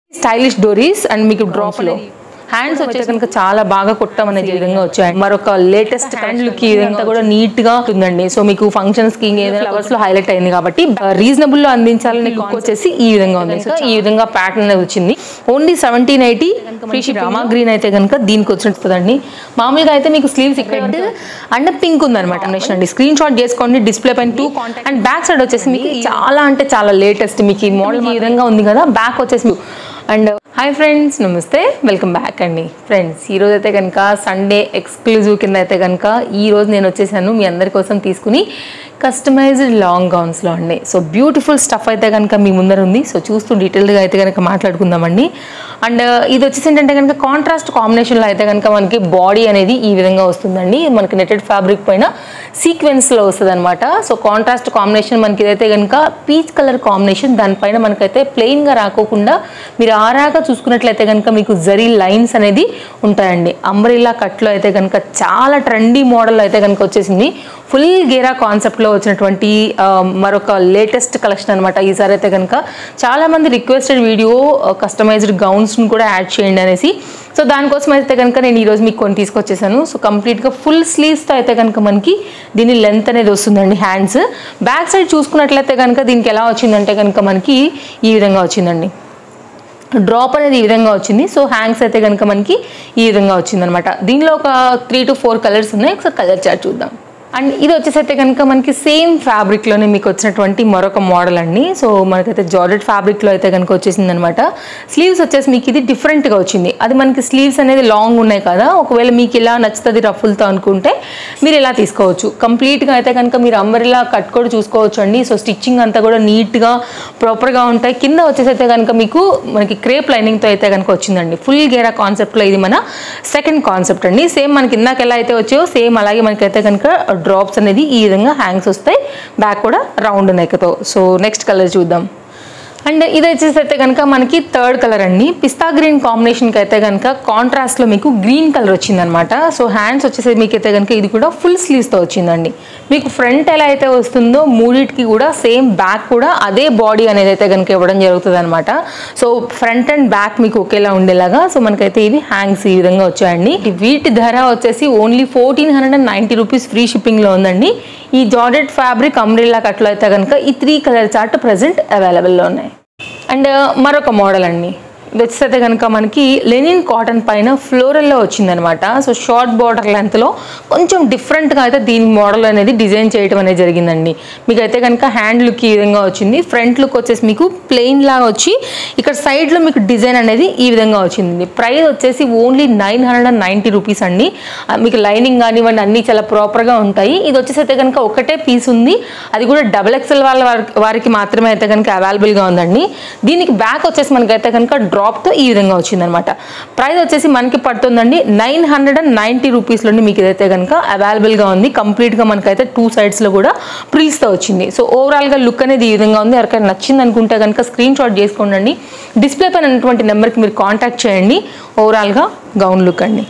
stylish doris and మీకు drop లో hands వచ్చే కనుక చాలా బాగా కుట్టం అనే విధంగా వచ్చాయి మరొక లేటెస్ట్ హ్యాండ్ లుక్ ఈ విధంగా కూడా నీట్ గా ఉంటుందండి సో మీకు ఫంక్షన్స్ కి ఏదైనా ఫ్లవర్స్ లో హైలైట్ అయింది కాబట్టి రీజనబుల్ లో అందించాలని లుక్ వచ్చేసి ఈ విధంగా ఉంది సో ఈ విధంగా ప్యాటర్న్ అనేది వచ్చింది ఓన్లీ సెవెంటీన్ ఎయిటీ ఫ్రీ రామా గ్రీన్ అయితే కనుక దీనికి వచ్చినట్టుందండి మామూలుగా అయితే మీకు స్లీవ్స్ ఇక్కడ అండ్ పింక్ ఉందన్నమాట కాంబినేషన్ అండి స్క్రీన్ షాట్ చేసుకోండి డిస్ప్లే పైన టూ అండ్ బ్యాక్ సైడ్ వచ్చేసి మీకు చాలా అంటే చాలా లేటెస్ట్ మీకు ఈ మోడల్ ఈ విధంగా ఉంది కదా బ్యాక్ వచ్చేసి అండ్ హాయ్ ఫ్రెండ్స్ నమస్తే వెల్కమ్ బ్యాక్ అండి ఫ్రెండ్స్ ఈ రోజు అయితే కనుక సండే ఎక్స్క్లూజివ్ కింద అయితే కనుక ఈ రోజు నేను వచ్చేసాను మీ అందరి కోసం తీసుకుని కస్టమైజ్డ్ లాంగ్ గౌన్స్లో అండి సో బ్యూటిఫుల్ స్టఫ్ అయితే కనుక మీ ముందర ఉంది సో చూస్తూ డీటెయిల్గా అయితే కనుక మాట్లాడుకుందామండి అండ్ ఇది వచ్చేసి ఏంటంటే కనుక కాంట్రాస్ట్ కాంబినేషన్లో అయితే కనుక మనకి బాడీ అనేది ఈ విధంగా వస్తుందండి మనకి నెటెడ్ ఫ్యాబ్రిక్ పైన సీక్వెన్స్లో వస్తుంది అనమాట సో కాంట్రాస్ట్ కాంబినేషన్ మనకి ఇదైతే కనుక పీచ్ కలర్ కాంబినేషన్ దానిపైన మనకైతే ప్లెయిన్గా రాకోకుండా మీరు ఆరాగా చూసుకున్నట్లయితే కనుక మీకు జరీ లైన్స్ అనేది ఉంటాయండి అంబ్రిల్లా కట్లో అయితే కనుక చాలా ట్రెండీ మోడల్ అయితే కనుక వచ్చేసింది ఫుల్ గేరా కాన్సెప్ట్లో వచ్చినటువంటి ఆ, మరొక లేటెస్ట్ కలెక్షన్ అనమాట ఈసారి అయితే కనుక చాలామంది రిక్వెస్టెడ్ వీడియో కస్టమైజ్డ్ గౌన్స్ని కూడా యాడ్ చేయండి అనేసి సో దానికోసం అయితే కనుక నేను ఈరోజు మీకు కొన్ని తీసుకొచ్చేసాను సో కంప్లీట్గా ఫుల్ స్లీవ్స్తో అయితే కనుక మనకి దీని లెంత్ అనేది వస్తుందండి హ్యాండ్స్ బ్యాక్ సైడ్ చూసుకున్నట్లయితే కనుక దీనికి ఎలా వచ్చిందంటే కనుక మనకి ఈ విధంగా వచ్చిందండి డ్రాప్ అనేది ఈ విధంగా వచ్చింది సో హ్యాంగ్స్ అయితే కనుక మనకి ఈ విధంగా వచ్చిందనమాట దీనిలో ఒక త్రీ టు ఫోర్ కలర్స్ ఉన్నాయి ఒకసారి కలర్ చార్ట్ చూద్దాం అండ్ ఇది వచ్చేసి అయితే కనుక మనకి సేమ్ ఫ్యాబ్రిక్లోనే మీకు వచ్చినటువంటి మరొక మోడల్ అండి సో మనకైతే జార్జెట్ ఫ్యాబ్రిక్లో అయితే కనుక వచ్చేసింది అనమాట స్లీవ్స్ వచ్చేసి మీకు ఇది డిఫరెంట్గా వచ్చింది అది మనకి స్లీవ్స్ అనేది లాంగ్ ఉన్నాయి కదా ఒకవేళ మీకు ఇలా నచ్చుతుంది రఫుల్తో అనుకుంటే మీరు ఇలా తీసుకోవచ్చు కంప్లీట్గా అయితే కనుక మీరు అంబరిలా కట్ కూడా చూసుకోవచ్చు అండి సో స్టిచ్చింగ్ అంతా కూడా నీట్గా ప్రాపర్గా ఉంటాయి కింద వచ్చేసి అయితే కనుక మీకు మనకి క్రేప్ లైనింగ్తో అయితే కనుక వచ్చిందండి ఫుల్ గేరా కాన్సెప్ట్లో ఇది మన సెకండ్ కాన్సెప్ట్ అండి సేమ్ మనకి ఇందాక ఎలా అయితే వచ్చాయో సేమ్ అలాగే మనకైతే కనుక డ్రాప్స్ అనేది ఈ విధంగా హ్యాంగ్స్ వస్తాయి బ్యాక్ కూడా రౌండ్ నెక్తో సో నెక్స్ట్ కలర్ చూద్దాం అండ్ ఇది వచ్చేసి అయితే కనుక మనకి థర్డ్ కలర్ అండి పిస్తా గ్రీన్ కాంబినేషన్కి అయితే కనుక కాంట్రాస్ట్లో మీకు గ్రీన్ కలర్ వచ్చిందనమాట సో హ్యాండ్స్ వచ్చేసి మీకు అయితే కనుక ఇది కూడా ఫుల్ స్లీవ్స్తో వచ్చిందండి మీకు ఫ్రంట్ ఎలా అయితే వస్తుందో మూడింటికి కూడా సేమ్ బ్యాక్ కూడా అదే బాడీ అనేది అయితే కనుక ఇవ్వడం జరుగుతుంది అనమాట సో ఫ్రంట్ అండ్ బ్యాక్ మీకు ఒకేలా ఉండేలాగా సో మనకైతే ఇవి హ్యాంగ్స్ ఈ విధంగా వచ్చాయండి వీటి ధర వచ్చేసి only fourteen hundred and ninety rupees free షిప్పింగ్లో ఉందండి ఈ జార్జెట్ ఫ్యాబ్రిక్ అంబ్రిల్లా కట్లో అయితే కనుక ఈ త్రీ కలర్ చార్ట్ ప్రజెంట్ అవైలబుల్లో ఉన్నాయి అండ్ మరొక మోడల్ అండి ఇది వచ్చేసైతే కనుక మనకి లెనిన్ కాటన్ పైన ఫ్లోరల్లో వచ్చిందనమాట సో షార్ట్ బార్డర్ లెంత్లో కొంచెం డిఫరెంట్గా అయితే దీని మోడల్ అనేది డిజైన్ చేయడం అనేది జరిగిందండి మీకు అయితే కనుక హ్యాండ్ లుక్ ఈ విధంగా వచ్చింది ఫ్రంట్ లుక్ వచ్చేసి మీకు ప్లెయిన్ లాగా వచ్చి ఇక్కడ సైడ్లో మీకు డిజైన్ అనేది ఈ విధంగా వచ్చింది ప్రైస్ వచ్చేసి only nine hundred and ninety rupees అండి ఆ, మీకు లైనింగ్ కానివ్వండి అన్నీ చాలా ప్రాపర్గా ఉంటాయి ఇది వచ్చేసి అయితే కనుక ఒకటే పీస్ ఉంది అది కూడా డబుల్ ఎక్సెల్ వాళ్ళ వారికి- వారికి మాత్రమే అయితే కనుక అవైలబుల్గా ఉందండి దీనికి బ్యాక్ వచ్చేసి మనకైతే కనుక డ్రాప్తో ఈ విధంగా వచ్చిందనమాట ప్రైస్ వచ్చేసి మనకి పడుతుందండి నైన్ హండ్రెడ్ అండ్ నైంటీ రూపీస్లోని మీకు ఇదైతే కనుక అవైలబుల్గా ఉంది కంప్లీట్గా మనకైతే టూ సైడ్స్లో కూడా ప్రిల్స్తో వచ్చింది సో ఓవరాల్గా లుక్ అనేది ఈ విధంగా ఉంది ఎవరికైనా నచ్చింది అనుకుంటే కనుక స్క్రీన్ షాట్ చేసుకోండి డిస్ప్లే పైన ఉన్నటువంటి నెంబర్కి మీరు కాంటాక్ట్ చేయండి ఓవరాల్గా గౌన్ లుక్ అండి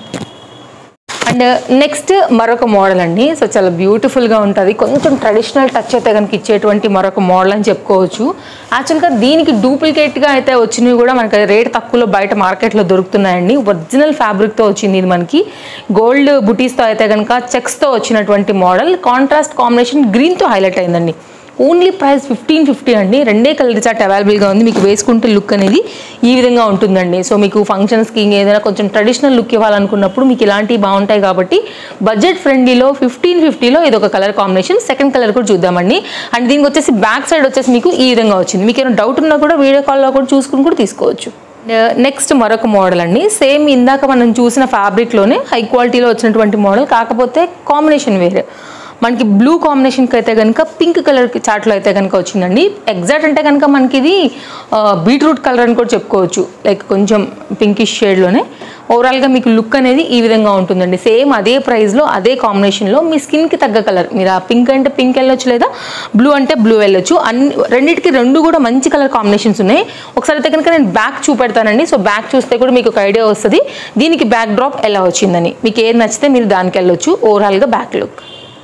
అండ్ నెక్స్ట్ మరొక మోడల్ అండి సో చాలా బ్యూటిఫుల్గా ఉంటుంది కొంచెం ట్రెడిషనల్ టచ్ అయితే కనుక ఇచ్చేటువంటి మరొక మోడల్ అని చెప్పుకోవచ్చు యాక్చువల్గా దీనికి డూప్లికేట్గా అయితే వచ్చినవి కూడా మనకి రేట్ తక్కువలో బయట మార్కెట్లో దొరుకుతున్నాయండి ఒరిజినల్ ఫ్యాబ్రిక్తో వచ్చింది ఇది మనకి గోల్డ్ బుటీస్తో అయితే కనుక చెక్స్తో వచ్చినటువంటి మోడల్ కాంట్రాస్ట్ కాంబినేషన్ గ్రీన్తో హైలైట్ అయిందండి ఓన్లీ ప్రైస్ ఫిఫ్టీన్ ఫిఫ్టీ అండి రెండే కలర్ చాట్ అవైలబుల్గా ఉంది మీకు వేసుకుంటే లుక్ అనేది ఈ విధంగా ఉంటుందండి సో మీకు ఫంక్షన్స్కి ఏదైనా కొంచెం ట్రెడిషనల్ లుక్ ఇవ్వాలనుకున్నప్పుడు మీకు ఇలాంటివి బాగుంటాయి కాబట్టి బడ్జెట్ ఫ్రెండ్లీలో ఫిఫ్టీన్ ఫిఫ్టీలో ఇది ఒక కలర్ కాంబినేషన్ సెకండ్ కలర్ కూడా చూద్దామండి అండ్ దీనికి వచ్చేసి బ్యాక్ సైడ్ వచ్చేసి మీకు ఈ విధంగా వచ్చింది మీకు ఏమైనా డౌట్ ఉన్నా కూడా వీడియో కాల్లో కూడా చూసుకుని కూడా తీసుకోవచ్చు నెక్స్ట్ మరొక మోడల్ అండి సేమ్ ఇందాక మనం చూసిన ఫ్యాబ్రిక్లోనే హై క్వాలిటీలో వచ్చినటువంటి మోడల్ కాకపోతే కాంబినేషన్ వేరే మనకి బ్లూ కాంబినేషన్కి అయితే కనుక పింక్ కలర్ చాట్లో అయితే కనుక వచ్చిందండి ఎగ్జాక్ట్ అంటే కనుక మనకి ఇది బీట్రూట్ కలర్ అని కూడా చెప్పుకోవచ్చు లైక్ కొంచెం పింకిష్ షేడ్లోనే ఓవరాల్గా మీకు లుక్ అనేది ఈ విధంగా ఉంటుందండి సేమ్ అదే ప్రైస్లో అదే కాంబినేషన్లో మీ స్కిన్కి తగ్గ కలర్ మీరు ఆ పింక్ అంటే పింక్ వెళ్ళొచ్చు లేదా బ్లూ అంటే బ్లూ వెళ్ళొచ్చు అన్ని రెండింటికి రెండు కూడా మంచి కలర్ కాంబినేషన్స్ ఉన్నాయి ఒకసారి అయితే కనుక నేను బ్యాక్ చూపెడతానండి సో బ్యాక్ చూస్తే కూడా మీకు ఒక ఐడియా వస్తుంది దీనికి బ్యాక్ డ్రాప్ ఎలా వచ్చిందని మీకు ఏది నచ్చితే మీరు దానికి వెళ్ళొచ్చు ఓవరాల్గా బ్యాక్ లుక్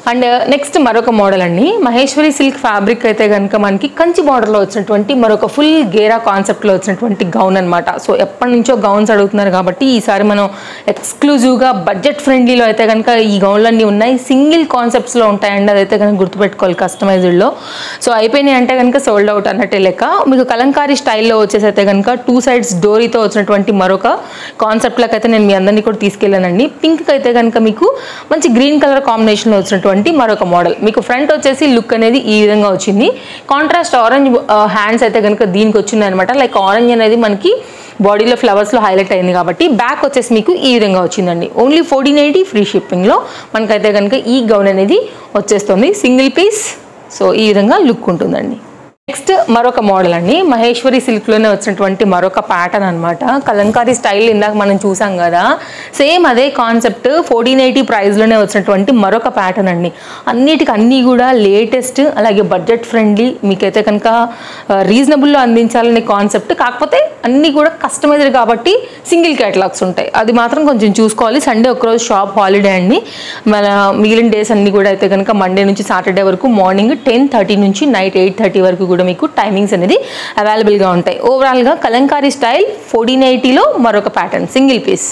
అండ్ నెక్స్ట్ మరొక మోడల్ అండి మహేశ్వరి సిల్క్ ఫ్యాబ్రిక్ అయితే కనుక మనకి కంచి బార్డర్లో వచ్చినటువంటి మరొక ఫుల్ గేరా కాన్సెప్ట్లో వచ్చినటువంటి గౌన్ అనమాట సో ఎప్పటి నుంచో గౌన్స్ అడుగుతున్నారు కాబట్టి ఈసారి మనం ఎక్స్క్లూజివ్గా బడ్జెట్ ఫ్రెండ్లీలో అయితే కనుక ఈ గౌన్లన్నీ ఉన్నాయి సింగిల్ కాన్సెప్ట్స్లో ఉంటాయండి అదైతే కనుక గుర్తుపెట్టుకోవాలి కస్టమైజ్డ్లో సో అయిపోయినాయి అంటే కనుక సోల్డ్ అవుట్ అన్నట్టే లెక్క మీకు కలంకారీ స్టైల్లో వచ్చేసి అయితే కనుక టూ సైడ్స్ డోరీతో వచ్చినటువంటి మరొక కాన్సెప్ట్లకు అయితే నేను మీ అందరినీ కూడా తీసుకెళ్ళానండి పింక్ అయితే కనుక మీకు మంచి గ్రీన్ కలర్ కాంబినేషన్లో వచ్చినటువంటి మరొక మోడల్ మీకు ఫ్రంట్ వచ్చేసి లుక్ అనేది ఈ విధంగా వచ్చింది కాంట్రాస్ట్ ఆరెంజ్ హ్యాండ్స్ అయితే కనుక దీనికి వచ్చింది అనమాట లైక్ ఆరెంజ్ అనేది మనకి బాడీలో ఫ్లవర్స్లో హైలైట్ అయింది కాబట్టి బ్యాక్ వచ్చేసి మీకు ఈ విధంగా వచ్చిందండి ఓన్లీ ఫోర్టీన్ ఎయిటీ ఫ్రీ షిప్పింగ్లో మనకైతే కనుక ఈ గౌన్ అనేది వచ్చేస్తుంది సింగిల్ పీస్ సో ఈ విధంగా లుక్ ఉంటుందండి నెక్స్ట్ మరొక మోడల్ అండి మహేశ్వరి సిల్క్లోనే వచ్చినటువంటి మరొక ప్యాటర్న్ అనమాట కలంకారీ స్టైల్ ఇందాక మనం చూసాం కదా సేమ్ అదే కాన్సెప్ట్ ఫోర్టీన్ ఎయిటీ ప్రైస్లోనే వచ్చినటువంటి మరొక ప్యాటర్న్ అండి అన్నిటికి అన్నీ కూడా లేటెస్ట్ అలాగే బడ్జెట్ ఫ్రెండ్లీ మీకైతే కనుక రీజనబుల్లో అందించాలనే కాన్సెప్ట్ కాకపోతే అన్నీ కూడా కస్టమైజ్డ్ కాబట్టి సింగిల్ క్యాటలాగ్స్ ఉంటాయి అది మాత్రం కొంచెం చూసుకోవాలి సండే ఒకరోజు షాప్ హాలిడే అండి మన మిగిలిన డేస్ అన్నీ కూడా అయితే కనుక మండే నుంచి సాటర్డే వరకు మార్నింగ్ టెన్ థర్టీ నుంచి నైట్ ఎయిట్ థర్టీ వరకు కూడా మీకు టైమింగ్స్ అనేది అవైలబుల్గా ఉంటాయి ఓవరాల్గా కలంకారీ స్టైల్ ఫోర్టీన్ ఎయిటీలో మరొక pattern single piece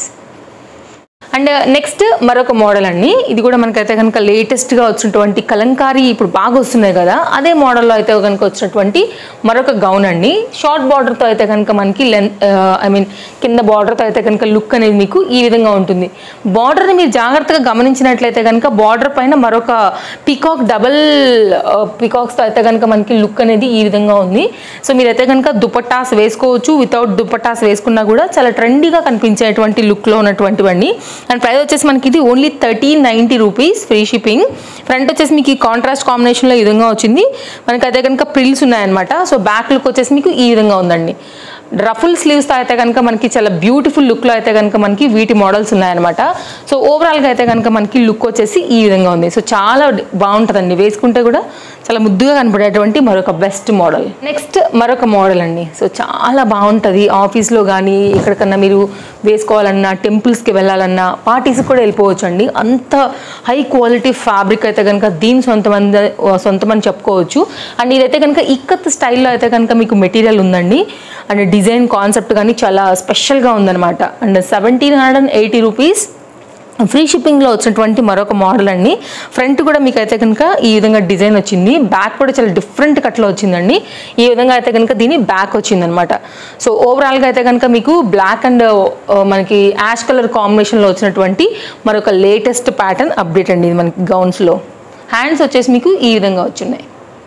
and next మరొక మోడల్ అండి ఇది కూడా మనకైతే కనుక లేటెస్ట్గా వచ్చినటువంటి కలంకారీ ఇప్పుడు బాగా వస్తున్నాయి కదా అదే మోడల్లో అయితే కనుక వచ్చినటువంటి మరొక గౌన్ అండి షార్ట్ బార్డర్తో అయితే కనుక మనకి లెంత్ ఐ మీన్ కింద బార్డర్తో అయితే కనుక లుక్ అనేది మీకు ఈ విధంగా ఉంటుంది బార్డర్ని మీరు జాగ్రత్తగా గమనించినట్లయితే కనుక బార్డర్ పైన మరొక పికాక్ డబల్ పికాక్స్తో అయితే కనుక మనకి లుక్ అనేది ఈ విధంగా ఉంది సో మీరైతే కనుక దుపట్టాస్ వేసుకోవచ్చు వితౌట్ దుపట్టాస్ వేసుకున్నా కూడా చాలా ట్రెండీగా కనిపించేటువంటి లుక్లో ఉన్నటువంటివన్నీ అండ్ ప్రైస్ వచ్చేసి మనకి ఇది only thirteen ninety rupees free shipping front వచ్చేసి మీకు ఈ కాంట్రాస్ట్ కాంబినేషన్లో ఈ విధంగా వచ్చింది మనకి అయితే కనుక ప్రిల్స్ ఉన్నాయన్నమాట సో బ్యాక్ లుక్ వచ్చేసి మీకు ఈ విధంగా ఉందండి రఫుల్ స్లీవ్స్తో అయితే కనుక మనకి చాలా బ్యూటిఫుల్ లుక్లో అయితే కనుక మనకి వీటి మోడల్స్ ఉన్నాయన్నమాట సో ఓవరాల్గా అయితే కనుక మనకి లుక్ వచ్చేసి ఈ విధంగా ఉంది సో చాలా బాగుంటుందండి వేసుకుంటే కూడా చాలా ముద్దుగా కనపడేటువంటి మరొక బెస్ట్ మోడల్ నెక్స్ట్ మరొక మోడల్ అండి సో చాలా బాగుంటుంది ఆఫీస్లో కానీ ఎక్కడికన్నా మీరు వేసుకోవాలన్నా టెంపుల్స్కి వెళ్ళాలన్నా పార్టీస్కి కూడా వెళ్ళిపోవచ్చు అండి అంత హై క్వాలిటీ ఫ్యాబ్రిక్ అయితే కనుక దీని సొంతమంది సొంతమని చెప్పుకోవచ్చు అండ్ ఇదైతే కనుక ఇక్కత్ స్టైల్లో అయితే కనుక మీకు మెటీరియల్ ఉందండి అండ్ డిజైన్ కాన్సెప్ట్ కానీ చాలా స్పెషల్గా ఉందన్నమాట and seventeen hundred and eighty rupees free షిప్పింగ్లో వచ్చినటువంటి మరొక మోడల్ అండి ఫ్రంట్ కూడా మీకు అయితే కనుక ఈ విధంగా డిజైన్ వచ్చింది బ్యాక్ కూడా చాలా డిఫరెంట్ కట్లో వచ్చిందండి ఈ విధంగా అయితే కనుక దీని బ్యాక్ వచ్చిందనమాట సో ఓవరాల్గా అయితే కనుక మీకు బ్లాక్ అండ్ మనకి యాష్ కలర్ కాంబినేషన్లో వచ్చినటువంటి మరొక లేటెస్ట్ ప్యాటర్న్ అప్డేట్ అండి ఇది మనకి గౌన్స్లో హ్యాండ్స్ వచ్చేసి మీకు ఈ విధంగా వచ్చినాయి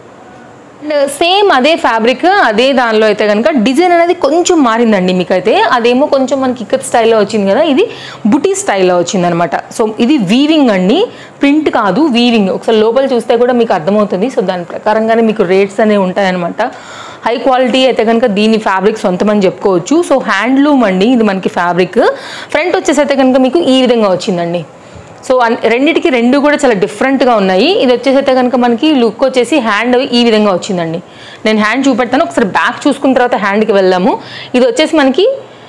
అండ్ సేమ్ అదే ఫ్యాబ్రిక్ అదే దానిలో అయితే కనుక డిజైన్ అనేది కొంచెం మారిందండి మీకైతే అదేమో కొంచెం మనకి ఇక్కత్ స్టైల్లో వచ్చింది కదా ఇది బుటీ స్టైల్లో వచ్చింది అనమాట సో ఇది వీవింగ్ అండి ప్రింట్ కాదు వీవింగ్ ఒకసారి లోపల చూస్తే కూడా మీకు అర్థమవుతుంది సో దాని ప్రకారంగానే మీకు రేట్స్ అనేవి ఉంటాయన్నమాట హై క్వాలిటీ అయితే కనుక దీని ఫ్యాబ్రిక్ సొంతమని చెప్పుకోవచ్చు సో హ్యాండ్లూమ్ అండి ఇది మనకి ఫ్యాబ్రిక్ ఫ్రంట్ వచ్చేసి అయితే కనుక మీకు ఈ విధంగా వచ్చిందండి సో అన్- రెండిటికి రెండు కూడా చాలా డిఫరెంట్గా ఉన్నాయి ఇది వచ్చేసి అయితే కనుక మనకి లుక్ వచ్చేసి హ్యాండ్ ఈ విధంగా వచ్చిందండి నేను హ్యాండ్ చూపెడతాను ఒకసారి బ్యాక్ చూసుకున్న తర్వాత హ్యాండ్కి వెళ్దాము ఇది వచ్చేసి మనకి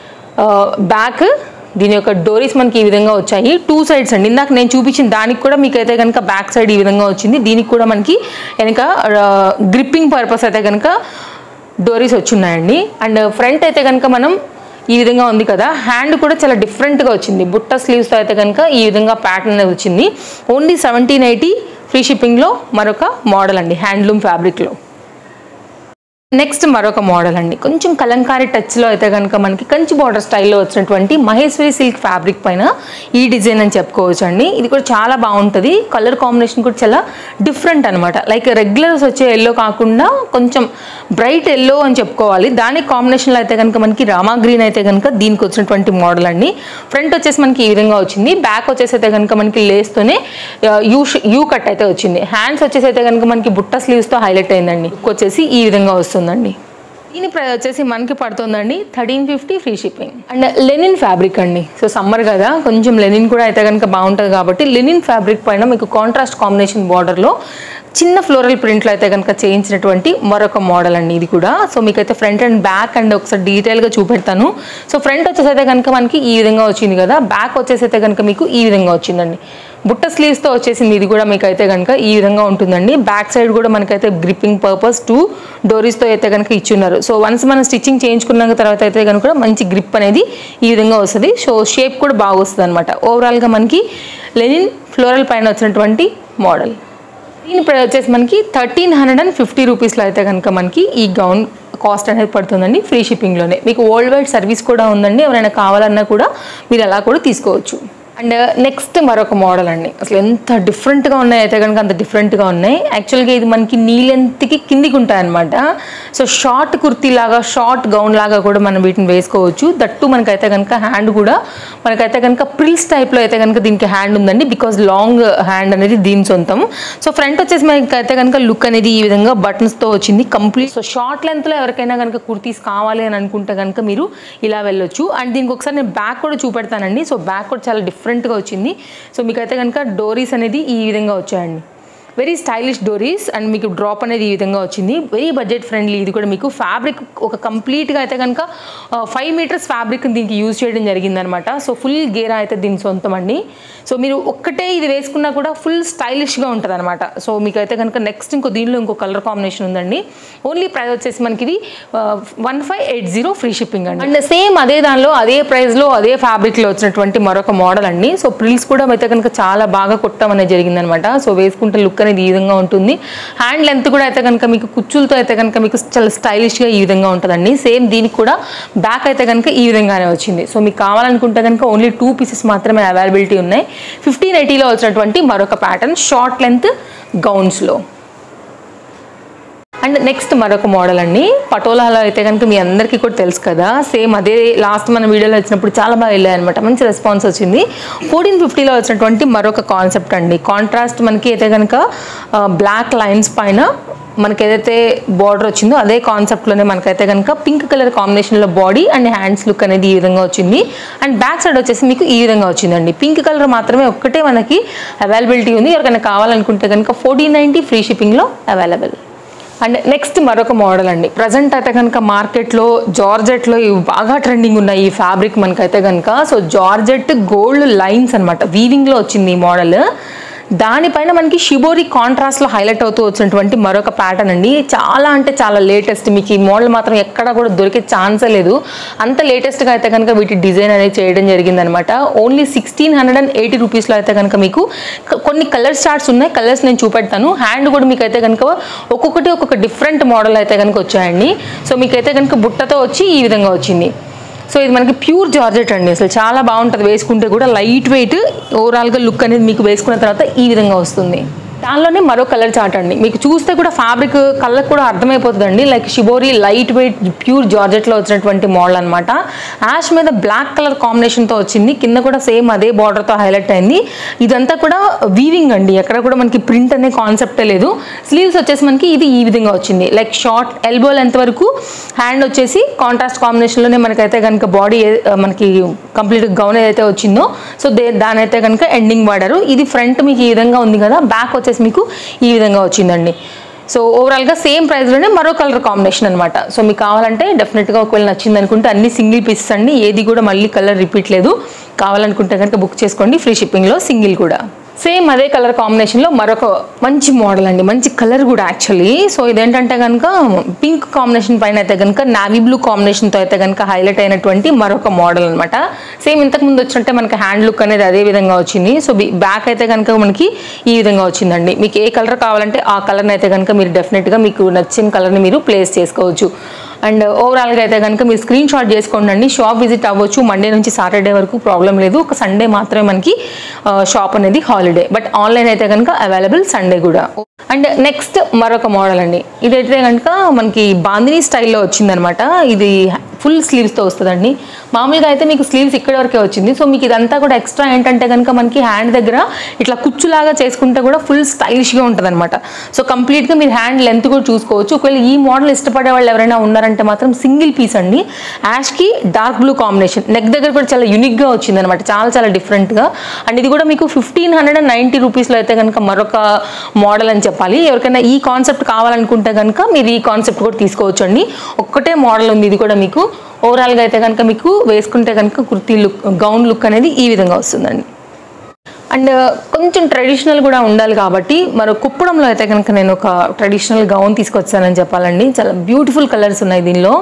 బ్యాక్ దీని యొక్క డోరీస్ మనకి ఈ విధంగా వచ్చాయి టూ సైడ్స్ అండి ఇందాక నేను చూపించిన దానికి కూడా మీకు అయితే కనుక బ్యాక్ సైడ్ ఈ విధంగా వచ్చింది దీనికి కూడా మనకి వెనక గ్రిప్పింగ్ పర్పస్ అయితే కనుక డోరీస్ వచ్చున్నాయండి అండ్ ఫ్రంట్ అయితే కనుక మనం ఈ విధంగా ఉంది కదా హ్యాండ్ కూడా చాలా డిఫరెంట్గా వచ్చింది బుట్ట స్లీవ్స్తో అయితే కనుక ఈ విధంగా ప్యాటర్న్ అనేది వచ్చింది ఓన్లీ సెవెంటీన్ ఎయిటీ ఫ్రీ షిప్పింగ్లో మరొక మోడల్ అండి హ్యాండ్లూమ్ ఫ్యాబ్రిక్లో నెక్స్ట్ మరొక మోడల్ అండి కొంచెం కలంకారీ టచ్లో అయితే కనుక మనకి కంచి బార్డర్ స్టైల్లో వచ్చినటువంటి మహేశ్వరి సిల్క్ ఫ్యాబ్రిక్ పైన ఈ డిజైన్ అని చెప్పుకోవచ్చు అండి ఇది కూడా చాలా బాగుంటుంది కలర్ కాంబినేషన్ కూడా చాలా డిఫరెంట్ అనమాట లైక్ రెగ్యులర్స్ వచ్చే ఎల్లో కాకుండా కొంచెం బ్రైట్ ఎల్లో అని చెప్పుకోవాలి దాని కాంబినేషన్లో అయితే కనుక మనకి రామా గ్రీన్ అయితే కనుక దీనికి వచ్చినటువంటి మోడల్ అండి ఫ్రంట్ వచ్చేసి మనకి ఈ విధంగా వచ్చింది బ్యాక్ వచ్చేసి అయితే కనుక మనకి లేస్తోనే యూ యూ కట్ అయితే వచ్చింది హ్యాండ్స్ వచ్చేసి అయితే కనుక మనకి బుట్ట స్లీవ్స్తో హైలైట్ అయిందండి లుక్ వచ్చేసి ఈ విధంగా వస్తుందండి దీని ప్రైస్ వచ్చేసి మనకి పడుతుందండి thirteen fifty free shipping and linen fabric అండి సో సమ్మర్ కదా కొంచెం లెనిన్ కూడా అయితే కనుక బాగుంటుంది కాబట్టి లెనిన్ ఫ్యాబ్రిక్ పైన మీకు కాంట్రాస్ట్ కాంబినేషన్ బార్డర్లో చిన్న ఫ్లోరల్ ప్రింట్లో అయితే కనుక చేయించినటువంటి మరొక మోడల్ అండి ఇది కూడా సో మీకైతే ఫ్రంట్ అండ్ బ్యాక్ అండ్ ఒకసారి డీటెయిల్గా చూపెడతాను సో ఫ్రంట్ వచ్చేసి అయితే కనుక మనకి ఈ విధంగా వచ్చింది కదా బ్యాక్ వచ్చేసి అయితే కనుక మీకు ఈ విధంగా వచ్చిందండి బుట్ట స్లీవ్స్తో వచ్చేసింది ఇది కూడా మీకు అయితే కనుక ఈ విధంగా ఉంటుందండి బ్యాక్ సైడ్ కూడా మనకైతే గ్రిప్పింగ్ పర్పస్ టూ డోరీస్తో అయితే కనుక ఇచ్చున్నారు సో వన్స్ మనం స్టిచ్చింగ్ చేయించుకున్న తర్వాత అయితే కనుక మంచి గ్రిప్ అనేది ఈ విధంగా వస్తుంది సో షేప్ కూడా బాగా వస్తుంది అనమాట ఓవరాల్గా మనకి లెనిన్ ఫ్లోరల్ పైన వచ్చినటువంటి మోడల్ దీని ప్రైస్ వచ్చేసి మనకి థర్టీన్ హండ్రెడ్ అండ్ ఫిఫ్టీ రూపీస్లో అయితే కనుక మనకి ఈ గౌన్ కాస్ట్ అనేది పడుతుందండి ఫ్రీ షిప్పింగ్లోనే మీకు వరల్డ్ వైడ్ సర్వీస్ కూడా ఉందండి ఎవరైనా కావాలన్నా కూడా మీరు అలా కూడా తీసుకోవచ్చు అండ్ నెక్స్ట్ మరొక మోడల్ అండి అసలు ఎంత డిఫరెంట్గా ఉన్నాయి అయితే కనుక అంత డిఫరెంట్గా ఉన్నాయి యాక్చువల్గా ఇది మనకి నీ లెంత్కి కిందికి ఉంటాయి అనమాట సో షార్ట్ కుర్తీ లాగా షార్ట్ గౌన్ లాగా కూడా మనం వీటిని వేసుకోవచ్చు దట్టు మనకైతే కనుక హ్యాండ్ కూడా మనకైతే కనుక ప్రిల్స్ టైప్లో అయితే కనుక దీనికి హ్యాండ్ ఉందండి బికాజ్ లాంగ్ హ్యాండ్ అనేది దీని సొంతం సో ఫ్రంట్ వచ్చేసి మనకైతే కనుక లుక్ అనేది ఈ విధంగా బటన్స్తో వచ్చింది కంప్లీట్ సో షార్ట్ లెంత్లో ఎవరికైనా కనుక కుర్తీస్ కావాలి అని అనుకుంటే కనుక మీరు ఇలా వెళ్ళొచ్చు అండ్ దీనికి ఒకసారి నేను బ్యాక్ కూడా చూపెడతానండి సో బ్యాక్ కూడా చాలా డిఫరెంట్గా వచ్చింది సో మీకైతే కనుక డోరీస్ అనేది ఈ విధంగా వచ్చాయండి వెరీ స్టైలిష్ డోరీస్ అండ్ మీకు డ్రాప్ అనేది ఈ విధంగా వచ్చింది వెరీ బడ్జెట్ ఫ్రెండ్లీ ఇది కూడా మీకు ఫ్యాబ్రిక్ ఒక కంప్లీట్గా అయితే కనుక ఫైవ్ మీటర్స్ ఫ్యాబ్రిక్ దీనికి యూజ్ చేయడం జరిగిందనమాట సో ఫుల్ గేరా అయితే దీని సొంతం అండి సో మీరు ఒక్కటే ఇది వేసుకున్నా కూడా ఫుల్ స్టైలిష్గా ఉంటుంది అనమాట సో మీకు అయితే కనుక నెక్స్ట్ ఇంకో దీనిలో ఇంకో కలర్ కాంబినేషన్ ఉందండి ఓన్లీ ప్రైస్ వచ్చేసి మనకి ఇది one five eight zero free shipping అండి అండ్ సేమ్ అదే దానిలో అదే ప్రైస్లో అదే ఫ్యాబ్రిక్లో వచ్చినటువంటి మరొక మోడల్ అండి సో ప్రిల్స్ కూడా అయితే కనుక చాలా బాగా కుట్టడం అనేది జరిగిందనమాట సో వేసుకుంటే లుక్ అనేది ఈ విధంగా ఉంటుంది హ్యాండ్ లెంత్ కూడా అయితే కనుక మీకు కుచ్చులతో అయితే కనుక మీకు చాలా స్టైలిష్గా ఈ విధంగా ఉంటుందండి సేమ్ దీనికి కూడా బ్యాక్ అయితే కనుక ఈ విధంగానే వచ్చింది సో మీకు కావాలనుకుంటే కనుక ఓన్లీ టూ పీసెస్ మాత్రమే అవైలబిలిటీ ఉన్నాయి ఫిఫ్టీన్ ఎయిటీలో వచ్చినటువంటి మరొక ప్యాటర్న్ షార్ట్ లెంత్ గౌన్స్లో అండ్ నెక్స్ట్ మరొక మోడల్ అండి పటోలాలో అయితే కనుక మీ అందరికీ కూడా తెలుసు కదా సేమ్ అదే లాస్ట్ మన వీడియోలో వచ్చినప్పుడు చాలా బాగా వెళ్ళాయి అనమాట మంచి రెస్పాన్స్ వచ్చింది ఫోర్టీన్ ఫిఫ్టీలో వచ్చినటువంటి మరొక కాన్సెప్ట్ అండి కాంట్రాస్ట్ మనకి అయితే కనుక బ్లాక్ లైన్స్ పైన మనకి ఏదైతే బార్డర్ వచ్చిందో అదే కాన్సెప్ట్లోనే మనకైతే కనుక పింక్ కలర్ కాంబినేషన్లో బాడీ అండ్ హ్యాండ్స్ లుక్ అనేది ఈ విధంగా వచ్చింది అండ్ బ్యాక్ సైడ్ వచ్చేసి మీకు ఈ విధంగా వచ్చిందండి పింక్ కలర్ మాత్రమే ఒక్కటే మనకి అవైలబిలిటీ ఉంది ఎవరికైనా కావాలనుకుంటే కనుక ఫోర్టీన్ నైంటీ ఫ్రీ షిప్పింగ్లో అవైలబుల్ అండ్ నెక్స్ట్ మరొక మోడల్ అండి ప్రజెంట్ అయితే కనుక మార్కెట్లో జార్జెట్లో ఇవి బాగా ట్రెండింగ్ ఉన్నాయి ఈ ఫ్యాబ్రిక్ మనకైతే కనుక సో జార్జెట్ గోల్డ్ లైన్స్ అనమాట వీవింగ్లో వచ్చింది ఈ మోడల్ దానిపైన మనకి షిబోరి కాంట్రాస్ట్లో హైలైట్ అవుతూ వచ్చినటువంటి మరొక ప్యాటర్న్ అండి చాలా అంటే చాలా లేటెస్ట్ మీకు ఈ మోడల్ మాత్రం ఎక్కడ కూడా దొరికే ఛాన్సే లేదు అంత లేటెస్ట్గా అయితే కనుక వీటి డిజైన్ అనేది చేయడం జరిగిందనమాట only sixteen hundred and eighty రూపీస్లో అయితే కనుక మీకు క- కొన్ని కలర్ చార్ట్స్ ఉన్నాయి కలర్స్ నేను చూపెడతాను హ్యాండ్ కూడా మీకు అయితే కనుక ఒక్కొక్కటి ఒక్కొక్క డిఫరెంట్ మోడల్ అయితే కనుక వచ్చాయండి సో మీకైతే కనుక బుట్టతో వచ్చి ఈ విధంగా వచ్చింది సో ఇది మనకి ప్యూర్ జార్జెట్ అండి అసలు చాలా బాగుంటుంది వేసుకుంటే కూడా లైట్ వెయిట్ ఓవరాల్గా లుక్ అనేది మీకు వేసుకున్న తర్వాత ఈ విధంగా వస్తుంది దానిలోనే మరో కలర్ చార్ట్ అండి మీకు చూస్తే కూడా ఫ్యాబ్రిక్ కలర్ కూడా అర్థమైపోతుందండి like shibori light weight pure జార్జెట్లో వచ్చినటువంటి మోడల్ అనమాట యాష్ మీద బ్లాక్ కలర్ కాంబినేషన్తో వచ్చింది కింద కూడా సేమ్ అదే బార్డర్తో హైలైట్ అయింది ఇదంతా కూడా వీవింగ్ అండి ఎక్కడ కూడా మనకి ప్రింట్ అనే కాన్సెప్టే లేదు స్లీవ్స్ వచ్చేసి మనకి ఇది ఈ విధంగా వచ్చింది లైక్ షార్ట్ ఎల్బో లెంత్ వరకు హ్యాండ్ వచ్చేసి కాంట్రాస్ట్ కాంబినేషన్లోనే మనకైతే కనుక బాడీ మనకి కంప్లీట్ గౌన్ ఏదైతే వచ్చిందో సో దే దాని అయితే కనుక ఎండింగ్ వాడారు ఇది ఫ్రంట్ మీకు ఈ విధంగా ఉంది కదా బ్యాక్ వచ్చేసి మీకు ఈ విధంగా వచ్చిందండి సో ఓవరాల్గా సేమ్ ప్రైస్లోనే మరో కలర్ కాంబినేషన్ అనమాట సో మీకు కావాలంటే డెఫినెట్గా ఒకవేళ నచ్చింది అనుకుంటే అన్ని సింగిల్ పీసెస్ అండి ఏది కూడా మళ్ళీ కలర్ రిపీట్ లేదు కావాలనుకుంటే కనుక బుక్ చేసుకోండి ఫ్రీ షిప్పింగ్లో సింగిల్ కూడా సేమ్ అదే కలర్ కాంబినేషన్లో మరొక మంచి మోడల్ అండి మంచి కలర్ కూడా యాక్చువల్లీ సో ఇదేంటంటే కనుక పింక్ కాంబినేషన్ పైన అయితే కనుక నావీ బ్లూ కాంబినేషన్తో అయితే కనుక హైలైట్ అయినటువంటి మరొక మోడల్ అనమాట సేమ్ ఇంతకు ముందు వచ్చినట్టే మనకి హ్యాండ్ లుక్ అనేది అదే విధంగా వచ్చింది సో బ్యాక్ అయితే కనుక మనకి ఈ విధంగా వచ్చిందండి మీకు ఏ కలర్ కావాలంటే ఆ కలర్ని అయితే కనుక మీరు డెఫినెట్గా మీకు నచ్చిన కలర్ని మీరు ప్లేస్ చేసుకోవచ్చు అండ్ ఓవరాల్గా అయితే కనుక మీరు స్క్రీన్ షాట్ చేసుకోండి షాప్ విజిట్ అవ్వచ్చు మండే నుంచి సాటర్డే వరకు ప్రాబ్లం లేదు ఒక సండే మాత్రమే మనకి షాప్ అనేది హాలిడే బట్ ఆన్లైన్ అయితే కనుక అవైలబుల్ సండే కూడా అండ్ నెక్స్ట్ మరొక మోడల్ అండి ఇదైతే కనుక మనకి బాందిని స్టైల్లో వచ్చిందనమాట ఇది ఫుల్ స్లీవ్స్తో వస్తుందండి మామూలుగా అయితే మీకు స్లీవ్స్ ఇక్కడ వరకే వచ్చింది సో మీకు ఇదంతా కూడా ఎక్స్ట్రా ఏంటంటే కనుక మనకి హ్యాండ్ దగ్గర ఇట్లా కుచ్చులాగా చేసుకుంటే కూడా ఫుల్ స్టైలిష్గా ఉంటుంది అనమాట సో కంప్లీట్గా మీరు హ్యాండ్ లెంత్ కూడా చూసుకోవచ్చు ఒకవేళ ఈ మోడల్ ఇష్టపడే వాళ్ళు ఎవరైనా ఉన్నారంటే మాత్రం సింగిల్ పీస్ అండి యాష్కి డార్క్ బ్లూ కాంబినేషన్ నెక్ దగ్గర కూడా చాలా యూనిక్గా వచ్చింది అనమాట చాలా చాలా డిఫరెంట్గా అండ్ ఇది కూడా మీకు ఫిఫ్టీన్ హండ్రెడ్ అండ్ నైంటీ రూపీస్లో అయితే కనుక మరొక మోడల్ అని చెప్పాలి ఎవరికైనా ఈ కాన్సెప్ట్ కావాలనుకుంటే కనుక మీరు ఈ కాన్సెప్ట్ కూడా తీసుకోవచ్చు అండి ఒక్కటే మోడల్ ఉంది ఇది కూడా మీకు ఓవరాల్గా అయితే కనుక మీకు వేసుకుంటే కనుక కుర్తీ లుక్ గౌన్ లుక్ అనేది ఈ విధంగా వస్తుందండి అండ్ కొంచెం ట్రెడిషనల్ కూడా ఉండాలి కాబట్టి మరి కుప్పడంలో అయితే కనుక నేను ఒక ట్రెడిషనల్ గౌన్ తీసుకొచ్చానని చెప్పాలండి చాలా బ్యూటిఫుల్ కలర్స్ ఉన్నాయి దీనిలో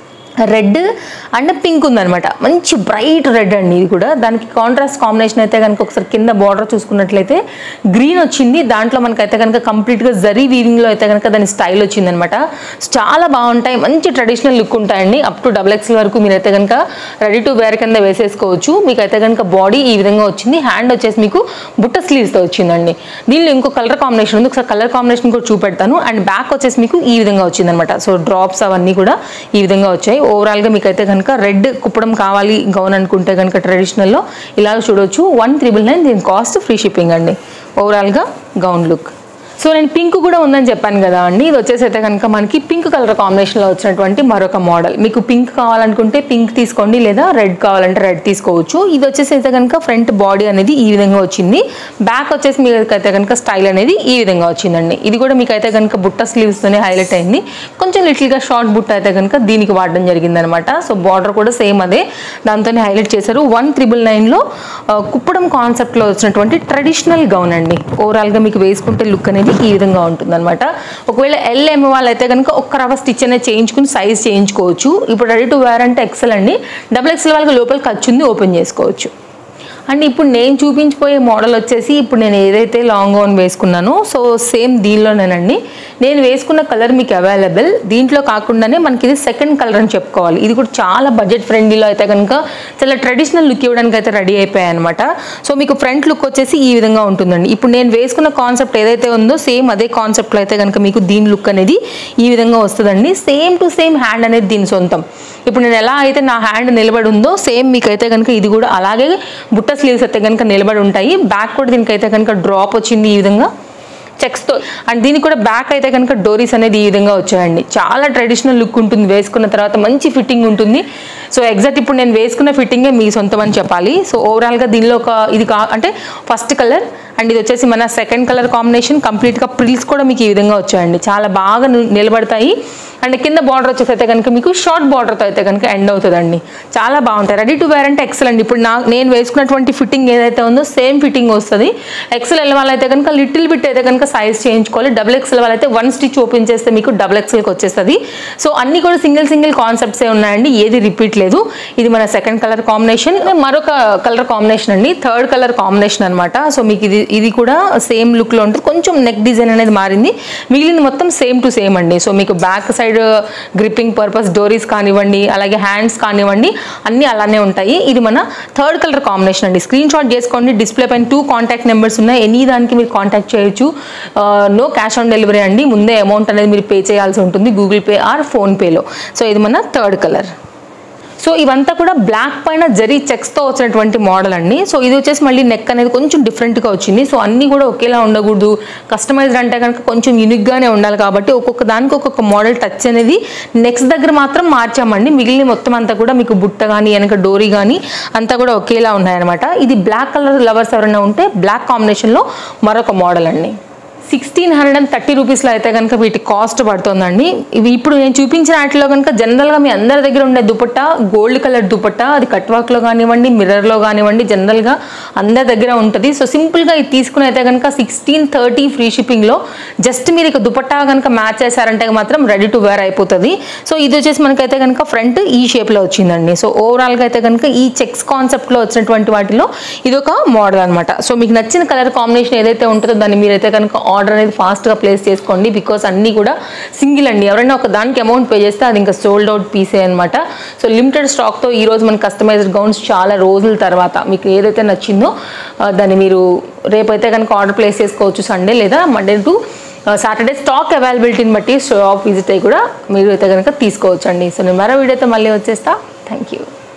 రెడ్ అండ్ పింక్ ఉందన్నమాట మంచి బ్రైట్ రెడ్ అండి ఇది కూడా దానికి కాంట్రాస్ట్ కాంబినేషన్ అయితే కనుక ఒకసారి కింద బార్డర్ చూసుకున్నట్లయితే గ్రీన్ వచ్చింది దాంట్లో మనకైతే కనుక కంప్లీట్గా జరీ వీవింగ్లో అయితే కనుక దాని స్టైల్ వచ్చిందనమాట చాలా బాగుంటాయి మంచి ట్రెడిషనల్ లుక్ ఉంటాయండి అప్ టు డబుల్ ఎక్స్ఎల్ వరకు మీరైతే కనుక రెడీ టు వేర్ కింద వేసేసుకోవచ్చు మీకు అయితే కనుక బాడీ ఈ విధంగా వచ్చింది హ్యాండ్ వచ్చేసి మీకు బుట్ట స్లీవ్స్తో వచ్చిందండి దీనిలో ఇంకో కలర్ కాంబినేషన్ ఉంది ఒకసారి కలర్ కాంబినేషన్ కూడా చూపెడతాను అండ్ బ్యాక్ వచ్చేసి మీకు ఈ విధంగా వచ్చిందనమాట సో డ్రాప్స్ అవన్నీ కూడా ఈ విధంగా వచ్చాయి ఓవరాల్గా మీకు అయితే కనుక రెడ్ కుప్పడం కావాలి గౌన్ అనుకుంటే కనుక ట్రెడిషనల్లో ఇలా చూడొచ్చు వన్ త్రిబుల్ నైన్ దీని కాస్ట్ ఫ్రీ షిప్పింగ్ అండి ఓవరాల్గా గౌన్ లుక్ సో నేను పింక్ కూడా ఉందని చెప్పాను కదా అండి ఇది వచ్చేసి అయితే కనుక మనకి పింక్ కలర్ కాంబినేషన్లో వచ్చినటువంటి మరొక మోడల్ మీకు పింక్ కావాలనుకుంటే పింక్ తీసుకోండి లేదా రెడ్ కావాలంటే రెడ్ తీసుకోవచ్చు ఇది వచ్చేసి అయితే కనుక ఫ్రంట్ బాడీ అనేది ఈ విధంగా వచ్చింది బ్యాక్ వచ్చేసి మీకు అయితే కనుక స్టైల్ అనేది ఈ విధంగా వచ్చిందండి ఇది కూడా మీకు అయితే కనుక బుట్ట స్లీవ్స్తోనే హైలైట్ అయింది కొంచెం లిటిల్గా షార్ట్ బుట్ట అయితే కనుక దీనికి వాడడం జరిగిందనమాట సో బార్డర్ కూడా సేమ్ అదే దాంతోనే హైలైట్ చేశారు వన్ త్రిబుల్ నైన్లో కుప్పడం కాన్సెప్ట్లో వచ్చినటువంటి ట్రెడిషనల్ గౌన్ అండి ఓవరాల్గా మీకు వేసుకుంటే లుక్ అనేది ఈ విధంగా ఉంటుంది అనమాట ఒకవేళ ఎల్ ఎం వాళ్ళైతే కనుక ఒక్క రవ స్టిచ్ అనేది చేయించుకుని సైజ్ చేయించుకోవచ్చు ఇప్పుడు రెడీ టు వేర్ అంటే ఎక్సెల్ అండి డబుల్ ఎక్సెల్ వాళ్ళకి లోపల ఖర్చు ఉంది ఓపెన్ చేసుకోవచ్చు అండ్ ఇప్పుడు నేను చూపించిపోయే మోడల్ వచ్చేసి ఇప్పుడు నేను ఏదైతే లాంగ్ గౌన్ వేసుకున్నానో సో సేమ్ దీనిలోనేనండి నేను వేసుకున్న కలర్ మీకు అవైలబుల్ దీంట్లో కాకుండానే మనకి ఇది సెకండ్ కలర్ అని చెప్పుకోవాలి ఇది కూడా చాలా బడ్జెట్ ఫ్రెండ్లీలో అయితే కనుక చాలా ట్రెడిషనల్ లుక్ ఇవ్వడానికి అయితే రెడీ అయిపోయాయి అనమాట సో మీకు ఫ్రంట్ లుక్ వచ్చేసి ఈ విధంగా ఉంటుందండి ఇప్పుడు నేను వేసుకున్న కాన్సెప్ట్ ఏదైతే ఉందో సేమ్ అదే కాన్సెప్ట్లో అయితే కనుక మీకు దీని లుక్ అనేది ఈ విధంగా వస్తుందండి సేమ్ టు సేమ్ హ్యాండ్ అనేది దీని సొంతం ఇప్పుడు నేను ఎలా అయితే నా హ్యాండ్ నిలబడి ఉందో సేమ్ మీకు అయితే కనుక ఇది కూడా అలాగే బుట్ట స్లీవ్స్ అయితే కనుక నిలబడి ఉంటాయి బ్యాక్ కూడా దీనికి అయితే కనుక డ్రాప్ వచ్చింది ఈ విధంగా చెక్స్తో అండ్ దీనికి కూడా బ్యాక్ అయితే కనుక డోరీస్ అనేది ఈ విధంగా వచ్చాయండి చాలా ట్రెడిషనల్ లుక్ ఉంటుంది వేసుకున్న తర్వాత మంచి ఫిట్టింగ్ ఉంటుంది సో ఎగ్జాక్ట్ ఇప్పుడు నేను వేసుకున్న ఫిట్టింగే మీ సొంతం అని చెప్పాలి సో ఓవరాల్గా దీనిలో ఒక ఇది కా అంటే ఫస్ట్ కలర్ అండ్ ఇది వచ్చేసి మన సెకండ్ కలర్ కాంబినేషన్ కంప్లీట్గా ప్రిల్స్ కూడా మీకు ఈ విధంగా వచ్చాయండి చాలా బాగా ని- నిలబడతాయి అండ్ కింద బార్డర్ వచ్చేసి అయితే కనుక మీకు షార్ట్ బార్డర్తో అయితే కనుక ఎండ్ అవుతుందండి చాలా బాగుంటాయి రెడీ టు వేర్ అంటే ఎక్సెల్ అండి ఇప్పుడు నా నేను వేసుకున్నటువంటి ఫిట్టింగ్ ఏదైతే ఉందో సేమ్ ఫిట్టింగ్ వస్తుంది ఎక్సెల్ వెళ్ళే వాళ్ళైతే కనుక లిటిల్ బిట్ అయితే కనుక సైజ్ చేయించుకోవాలి డబుల్ ఎక్సెల్ వాళ్ళైతే వన్ స్టిచ్ ఓపెన్ చేస్తే మీకు డబుల్ ఎక్సెల్కి వచ్చేస్తుంది సో అన్ని కూడా సింగిల్ సింగిల్ కాన్సెప్ట్సే ఉన్నాయండి ఏది రిపీట్ లేదు ఇది మన సెకండ్ కలర్ కాంబినేషన్ మరొక కలర్ కాంబినేషన్ అండి థర్డ్ కలర్ కాంబినేషన్ అనమాట సో మీకు ఇది ఇది కూడా సేమ్ లుక్లో ఉంటుంది కొంచెం నెక్ డిజైన్ అనేది మారింది మిగిలింది మొత్తం సేమ్ టు సేమ్ అండి సో మీకు బ్యాక్ సైడ్ గ్రిప్పింగ్ పర్పస్ డోరీస్ కానివ్వండి అలాగే హ్యాండ్స్ కానివ్వండి అన్నీ అలానే ఉంటాయి ఇది మన థర్డ్ కలర్ కాంబినేషన్ అండి స్క్రీన్ షాట్ చేసుకోండి డిస్ప్లే పైన టూ కాంటాక్ట్ నెంబర్స్ ఉన్నాయి ఎనీ దానికి మీరు కాంటాక్ట్ చేయొచ్చు నో క్యాష్ ఆన్ డెలివరీ అండి ముందే అమౌంట్ అనేది మీరు పే చేయాల్సి ఉంటుంది గూగుల్ పే ఆర్ ఫోన్పేలో సో ఇది మన థర్డ్ కలర్ సో ఇవంతా కూడా బ్లాక్ పైన జరీ చెక్స్తో వచ్చినటువంటి మోడల్ అండి సో ఇది వచ్చేసి మళ్ళీ నెక్ అనేది కొంచెం డిఫరెంట్గా వచ్చింది సో అన్నీ కూడా ఒకేలా ఉండకూడదు కస్టమైజ్డ్ అంటే కనుక కొంచెం యూనిక్గానే ఉండాలి కాబట్టి ఒక్కొక్క దానికి ఒక్కొక్క మోడల్ టచ్ అనేది నెక్స్ట్ దగ్గర మాత్రం మార్చామండి మిగిలిన మొత్తం అంతా కూడా మీకు బుట్ట కానీ వెనక డోరీ కానీ అంతా కూడా ఒకేలా ఉన్నాయన్నమాట ఇది బ్లాక్ కలర్ లవర్స్ ఎవరైనా ఉంటే బ్లాక్ కాంబినేషన్లో మరొక మోడల్ అండి సిక్స్టీన్ హండ్రెడ్ అండ్ థర్టీ రూపీస్లో అయితే కనుక వీటి కాస్ట్ పడుతుందండి ఇవి ఇప్పుడు నేను చూపించిన వాటిలో కనుక జనరల్గా మీ అందరి దగ్గర ఉండే దుపట్టా గోల్డ్ కలర్ దుపట్టా అది కట్ వర్క్లో కానివ్వండి మిర్రర్లో కానివ్వండి జనరల్గా అందరి దగ్గర ఉంటుంది సో సింపుల్గా ఇది తీసుకుని అయితే కనుక సిక్స్టీన్ థర్టీ ఫ్రీ షిప్పింగ్లో జస్ట్ మీరు ఇక దుపట్టా కనుక మ్యాచ్ చేశారంటే మాత్రం రెడీ టు వేర్ అయిపోతుంది సో ఇది వచ్చేసి మనకైతే కనుక ఫ్రంట్ ఈ షేప్లో వచ్చిందండి సో ఓవరాల్గా అయితే కనుక ఈ చెక్స్ కాన్సెప్ట్లో వచ్చినటువంటి వాటిలో ఇది ఒక మోడల్ అనమాట సో మీకు నచ్చిన కలర్ కాంబినేషన్ ఏదైతే ఉంటుందో దాన్ని మీరైతే కనుక ఆర్డర్ అనేది ఫాస్ట్గా ప్లేస్ చేసుకోండి బికాస్ అన్నీ కూడా సింగిల్ అండి ఎవరైనా ఒక దానికి అమౌంట్ పే చేస్తే అది ఇంకా సోల్డ్ అవుట్ పీసే అనమాట సో లిమిటెడ్ స్టాక్తో ఈ రోజు మన కస్టమైజ్డ్ గౌన్స్ చాలా రోజుల తర్వాత మీకు ఏదైతే నచ్చిందో ఆ, దాన్ని మీరు రేపైతే కనుక ఆర్డర్ ప్లేస్ చేసుకోవచ్చు సండే లేదా మండే టు సాటర్డే స్టాక్ అవైలబిలిటీని బట్టి షాప్ విజిట్ అయ్యి కూడా మీరు అయితే కనుక తీసుకోవచ్చు అండి సో నేను మరో వీడియోతో మళ్ళీ వచ్చేస్తా థ్యాంక్ యూ